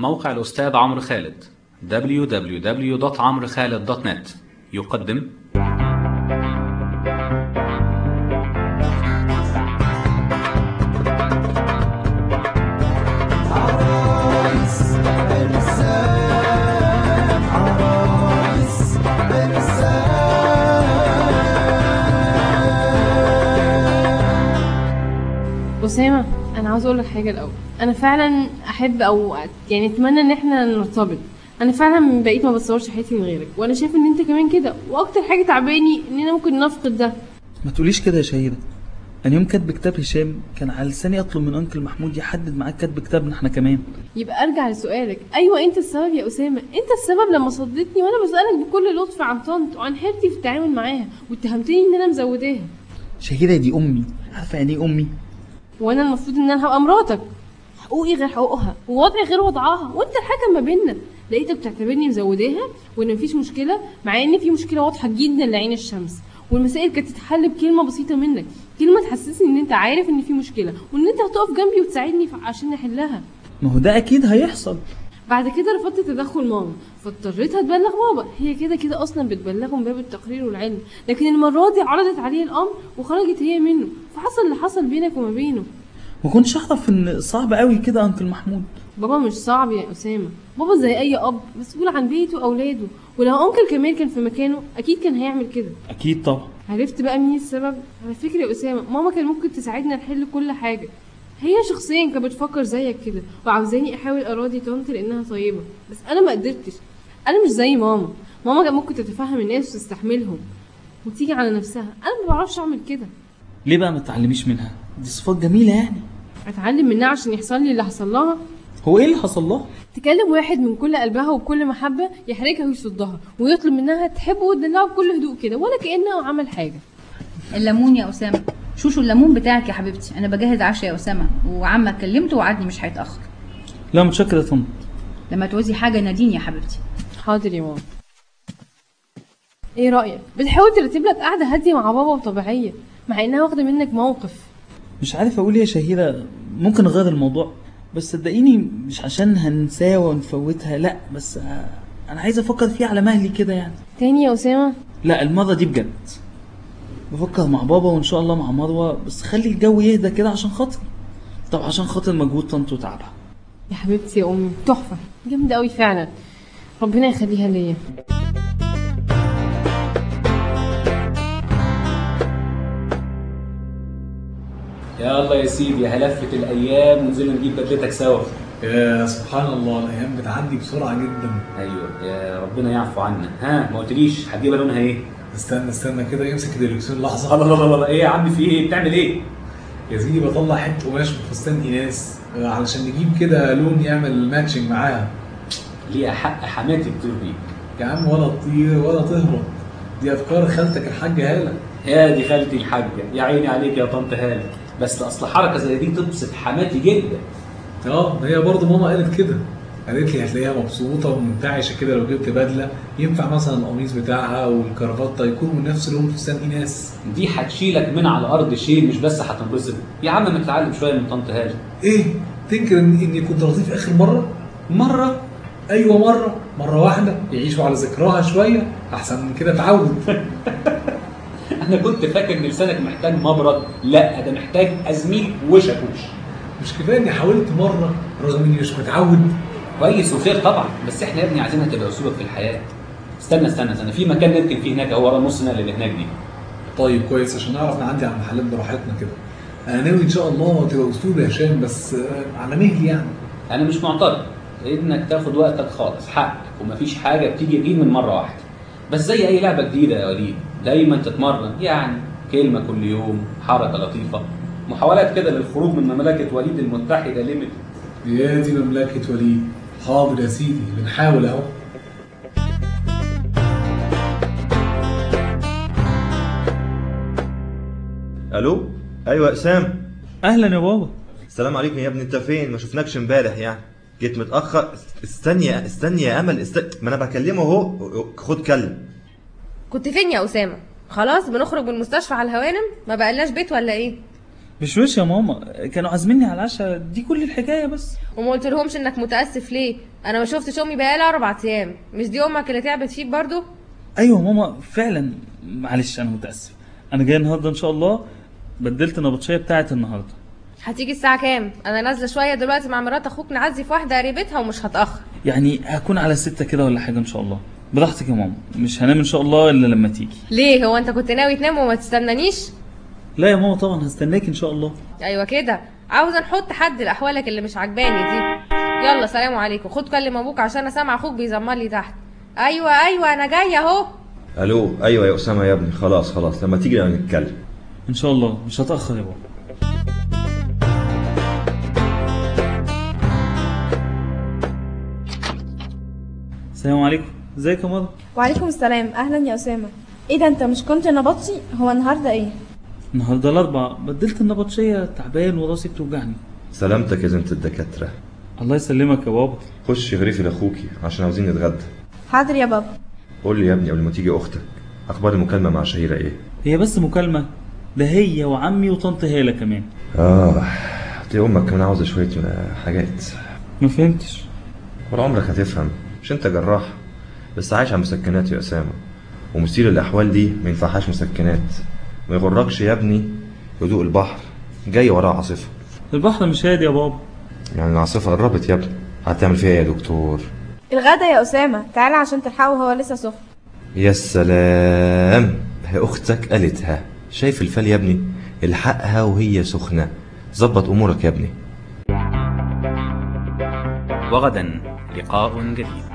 موقع الأستاذ عمرو خالد www.عمرخالد.net يقدم أسامة أنا عاوز أقول لك حاجة الأول أنا فعلا أحب أو يعني أتمنى إن إحنا نرتبط أنا فعلا بقيت ما بتصورش حياتي من غيرك وأنا شايفة إن أنت كمان كده وأكتر حاجة تعباني إننا ممكن نفقد ده ما تقوليش كده يا شهيرة انا يوم كاتب كتاب هشام كان على لساني اطلب من انكل محمود يحدد معاك كاتب كتابنا احنا كمان يبقى أرجع لسؤالك أيوة أنت السبب يا أسامة أنت السبب لما صدتني وأنا بسألك بكل لطف عن طنط وعن حيرتي في التعامل معاها واتهمتني إن أنا مزوداها شهيرة دي امي عارفة يعني ايه امي وانا المفروض ان انا هبقى مراتك حقوقي غير حقوقها ووضعي غير وضعها وانت الحكم ما بيننا لقيتك بتعتبرني مزوداها وان مفيش مشكله مع ان في مشكله واضحه جدا لعين الشمس والمسائل كانت تتحل بكلمه بسيطه منك كلمه تحسسني ان انت عارف ان في مشكله وان انت هتقف جنبي وتساعدني ف- عشان نحلها ما هو ده اكيد هيحصل بعد كده رفضت تدخل ماما فاضطريتها تبلغ بابا هي كده كده اصلا بتبلغه من باب التقرير والعلم لكن المره دي عرضت عليه الامر وخرجت هي منه فحصل اللي حصل بينك وما بينه ما كنتش اعرف ان صعب قوي كده انكل محمود بابا مش صعب يا أسامة بابا زي أي أب مسؤول عن بيته وأولاده ولو أنكل كمال كان في مكانه أكيد كان هيعمل كده اكيد طبعا عرفت بقى مين السبب على فكرة يا أسامة ماما كان ممكن تساعدنا نحل كل حاجة هي شخصيا كانت بتفكر زيك كده وعاوزاني أحاول أراضي طنط لأنها طيبة بس أنا ما قدرتش أنا مش زي ماما ماما كان ممكن تتفهم الناس وتستحملهم وتيجي على نفسها أنا ما بعرفش أعمل كده ليه بقى ما تتعلميش منها دي صفات جميلة يعني أتعلم منها عشان يحصل لي اللي حصل لها هو ايه اللي حصل لها تكلم واحد من كل قلبها وبكل محبة يحرجها ويصدها ويطلب منها تحبه وتدلعه بكل هدوء كده ولا كأنه عمل حاجة الليمون يا اسامه شوشو الليمون بتاعك يا حبيبتي انا بجهز عشاء يا اسامه وعمك كلمته وعدني مش هيتاخر لا متشكر يا طنط لما تعوزي حاجه ناديني يا حبيبتي حاضر يا ماما ايه رأيك بتحاول ترتب لك قعدة هادية مع بابا وطبيعية مع انها واخدة منك موقف مش عارف اقول ايه يا شهيرة ممكن اغير الموضوع بس صدقيني مش عشان هنساها ونفوتها لا بس آه، انا عايز افكر فيه على مهلي كده يعني تاني يا أسامة لا المرة دي بجد بفكر مع بابا وان شاء الله مع مروة بس خلي الجو يهدى كده عشان خاطري طب عشان خاطر مجهود طنط وتعبها يا حبيبتي يا أمي تحفة جامدة أوي فعلا ربنا يخليها ليا يلا يا سيدي هلفت الأيام ونزلنا نجيب بدلتك سوا يا سبحان الله الايام بتعدي بسرعه جدا أيوه يا ربنا يعفو عنا ها ما قلتليش هتجيبها لونها إيه؟ استنى استنى كده امسك الدركسيون لحظه الله الله الله الله إيه يا عم في إيه؟ بتعمل إيه؟ يا سيدي بطلع حته قماش من فستان ايناس آه، علشان نجيب كده لون يعمل ماتشنج معاها ليها حق حماتي تطير بيك يا عم ولا تطير ولا تهرب دي افكار خالتك الحاجه هاله يا دي خالتي الحاجة يا عيني عليك يا طنط هالة بس أصل حركة زي دي تبسط حماتي جدا اه ما هي برضه ماما قالت كده قالت لي هتلاقيها مبسوطه ومنتعشه كده لو جبت بدله ينفع مثلا القميص بتاعها والكرافته يكونوا من نفس لون فستان ايناس دي هتشيلك من على الأرض شيء مش بس هتنبسط يا عم ما تتعلم شوية من طنط هالة ايه تنكر ان اني كنت لطيف اخر مره مرة ايوه مره مره واحده يعيشوا على ذكراها شويه احسن من كده تعود أنا كنت فاكر إن لسانك محتاج مبرد لا ده محتاج أزميل وشاكوش مش كفايه اني حاولت مره رغم اني مش متعود كويس وخير طبعا بس احنا يا ابني عايزينها تبقى اسلوبك في الحياه استنى استنى استنى في مكان نركن فيه هناك هو ورا نص نقل اللي هناك دي طيب كويس عشان نعرف نعدي على المحلات براحتنا كده انا ناوي ان شاء الله تبقى اسلوب يا هشام بس آه، على مهلي يعني انا مش معترض انك تاخد وقتك خالص حقك ومفيش حاجه بتيجي غير من مره واحده بس زي اي لعبه جديده يا وليد دايما تتمرن يعني كلمه كل يوم حركه لطيفه محاولات كده للخروج من مملكه وليد المتحده ليميتد يا دي مملكه وليد حاضر يا سيدي بنحاول اهو الو ايوه اسام اهلا يا بابا السلام عليكم يا ابني انت فين ما شفناكش امبارح يعني جيت متاخر استني استني يا امل است... ما انا بكلمه اهو خد كلم كنت فين يا أسامة؟ خلاص بنخرج من المستشفى على الهوانم؟ ما بقالناش بيت ولا ايه؟ مش وش يا ماما كانوا عازميني على العشاء دي كل الحكايه بس وما قلت لهمش انك متاسف ليه انا ما شفتش امي بقالها اربع ايام مش دي امك اللي تعبت فيك برضو ايوه ماما فعلا معلش انا متاسف انا جاي النهارده ان شاء الله بدلت النبطشيه بتاعت النهارده هتيجي الساعه كام انا نازله شويه دلوقتي مع مرات اخوك نعزي في واحده قريبتها ومش هتاخر يعني هكون على ستة كده ولا حاجه ان شاء الله براحتك يا ماما مش هنام ان شاء الله الا لما تيجي ليه هو انت كنت ناوي تنام وما تستنانيش لا يا ماما طبعا هستناك ان شاء الله ايوه كده عاوزه نحط حد لاحوالك اللي مش عجباني دي يلا سلام عليكم خد كلم ابوك عشان انا سامع اخوك بيزمر لي تحت ايوه ايوه انا جايه اهو الو ايوه يا اسامه يا ابني خلاص خلاص لما تيجي نبقى نتكلم ان شاء الله مش هتاخر يا بابا السلام عليكم ازيك يا ماما وعليكم السلام اهلا يا اسامه ايه ده انت مش كنت نبطشي هو النهارده ايه النهارده الاربع بدلت النبطشيه تعبان وراسي بتوجعني سلامتك يا زينة الدكاتره الله يسلمك يا بابا خش غريفي لاخوكي عشان عاوزين نتغدى حاضر يا بابا قول لي يا ابني قبل ما تيجي اختك اخبار المكالمه مع شهيره ايه هي بس مكالمه ده هي وعمي وطنط هاله كمان اه دي امك كمان عاوزه شويه آه، حاجات ما فهمتش ولا عمرك هتفهم مش انت جراح بس عايش على مسكنات يا اسامه ومثير الاحوال دي ما ينفعهاش مسكنات ما يغركش يا ابني هدوء البحر جاي وراه عاصفه البحر مش هادي يا بابا يعني العاصفه قربت يا ابني هتعمل فيها ايه يا دكتور الغدا يا اسامه تعالى عشان تلحقه وهو لسه سخن يا سلام هي اختك قالتها شايف الفال يا ابني الحقها وهي سخنه ظبط امورك يا ابني وغدا لقاء جديد